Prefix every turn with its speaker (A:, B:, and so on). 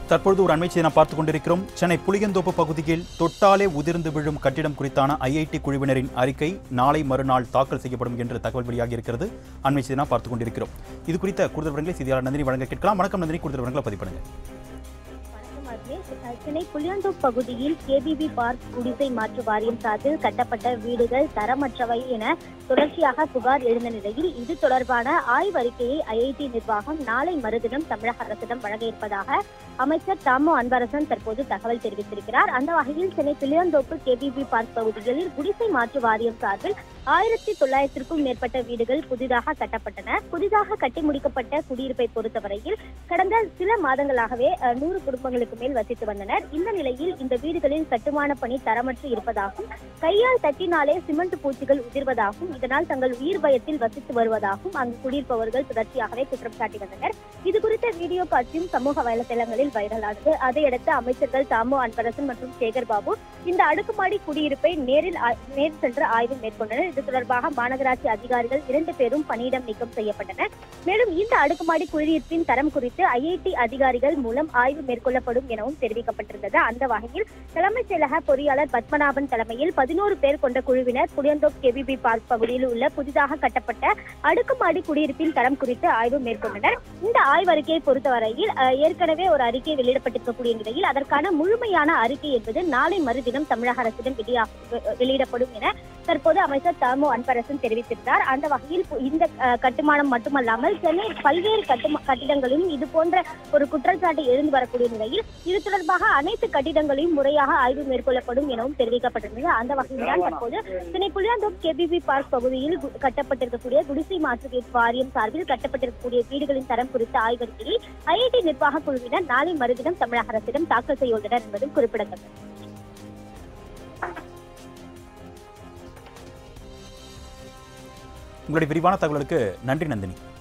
A: தற்பொழுது ஒரு அண்மை செய்தி நாம் பார்த்துக் கொண்டிருக்கிறோம் சென்னை புளியந்தோப்பு பகுதியில் தொட்டாலே உதிர்ந்து விழும் கட்டிடம் குறித்தான ஐஐடி குழுவினரின் அறிக்கை நாளை மறுநாள் தாக்கல் செய்யப்படும் என்று தகவல் வெளியாகி இருக்கிறது அண்மை செய்தி நாம் பார்த்துக் கொண்டிருக்கிறோம் இது குறித்த கூடுதல் விவரங்களை செய்தியாளர் நந்தினி வழங்க கேட்கலாம் வணக்கம் நந்தினி கூடுதல் விவரங்களை பதிவு பண்ணுங்க
B: வணக்கம் அஜய். அஹ் சென்னை புளியந்தோப் பகுதியில் கேபிபி பார்க் குடிசை மாற்று வாரியம் சார்பில் கட்டப்பட்ட வீடுகள் தரமற்றவை என தொடர்ச்சியாக புகார் எழுந்த நிலையில் இது தொடர்பான ஆய்வறிக்கையை ஐஐடி நிர்வாகம் நாளை மறுதினம் தமிழக அரசிடம் வழங்க இருப்பதாக அமைச்சர் தாமோ அன்பரசன் தற்போது தகவல் தெரிவித்திருக்கிறார் அந்த வகையில் சென்னை புளியந்தோப்பு கேபிபி பார்க் பகுதிகளில் குடிசை மாற்று வாரியம் சார்பில் ஆயிரத்தி தொள்ளாயிரத்திற்கும் மேற்பட்ட வீடுகள் புதிதாக கட்டப்பட்டன புதிதாக கட்டி முடிக்கப்பட்ட குடியிருப்பை பொறுத்தவரையில் கடந்த சில மாதங்களாகவே அஹ், நூறு குடும்பங்களுக்கு மேல் வசித்து வந்தனர் இந்த நிலையில் இந்த வீடுகளில் கட்டுமான பணி தரமற்று இருப்பதாகவும் கையால் தட்டினாலே சிமெண்ட் பூச்சிகள் உதிர்வதாகவும் இதனால் தங்கள் உயிர் பயத்தில் வசித்து வருவதாகவும் அங்கு குடியிருப்பவர்கள் தொடர்ச்சியாகவே குற்றம் சாட்டி வந்தனர் இது குறித்த வீடியோ காட்சியும் சமூக வலைதளங்களில் வைரலானது அதையடுத்து அமைச்சர்கள் தாமு அன்பரசன் மற்றும் சேகர் பாபு இந்த அடுக்குமாடி குடியிருப்பை நேரில் ஆ- நேரில் சென்று ஆய்வு மேற்கொண்டனர் இது தொடர்பாக மாநகராட்சி அதிகாரிகள் இரண்டு பேரும் பணியிடம் நீக்கம் செய்யப்பட்டனர் மேலும் இந்த அடுக்குமாடி குடியிருப்பின் தரம் குறித்து ஐஐடி அதிகாரிகள் மூலம் ஆய்வு மேற்கொள்ளப்படும் எனவும் தெரிவிக்கப்பட்டிருந்தது அந்த வகையில் தலைமைச் செயலக பொறியாளர் பத்மநாபன் தலைமையில் பதினோரு பேர் கொண்ட குழுவினர் புளியந்தோப் கேபிபி பார்க் பகுதியில் உள்ள புதிதாக கட்டப்பட்ட அடுக்குமாடி குடியிருப்பின் தரம் குறித்து ஆய்வு மேற்கொண்டனர் இந்த ஆய்வறிக்கையை பொறுத்தவரையில் அஹ், ஏற்கனவே ஒரு அறிக்கை வெளியிடப்பட்டிருக்கக்கூடிய நிலையில் அதற்கான முழுமையான அறிக்கை என்பது நாளை மறுதினம் தமிழக அரசிடம் வெளியா- வெ- வெளியிடப்படும் என தற்போது அமைச்சர் தாமு அன்பரசன் தெரிவித்திருந்தார் அந்த வகையில் பு- இந்த அஹ், கட்டுமானம் மட்டுமல்லாமல் சென்னை பல்வேறு கட்டுமா கட்டிடங்களிலும் இது போன்ற ஒரு குற்றச்சாட்டு எழுந்து வரக்கூடிய நிலையில் இது தொடர்பாக அனைத்து கட்டிடங்களையும் முறையாக ஆய்வு மேற்கொள்ளப்படும் எனவும் தெரிவிக்கப்பட்டிருந்தது அந்த வகையில் தான் தற்போது சென்னை புளியாந்தோப் கேபிபி பார்க் பகுதியில் கு- கட்டப்பட்டிருக்கக்கூடிய குடிசை மாற்று வாரியம் சார்பில் கட்டப்பட்டிருக்கக்கூடிய வீடுகளின் தரம் குறித்த ஆய்வறிக்கையை ஐஐடி நிர்வாக குழுவினர் நாளை மறுதினம் தமிழக அரசிடம் தாக்கல் செய்ய உள்ளனர் என்பதும் குறிப்பிடத்தக்கது
A: உங்களுடைய விரிவான தகவலுக்கு நன்றி நந்தினி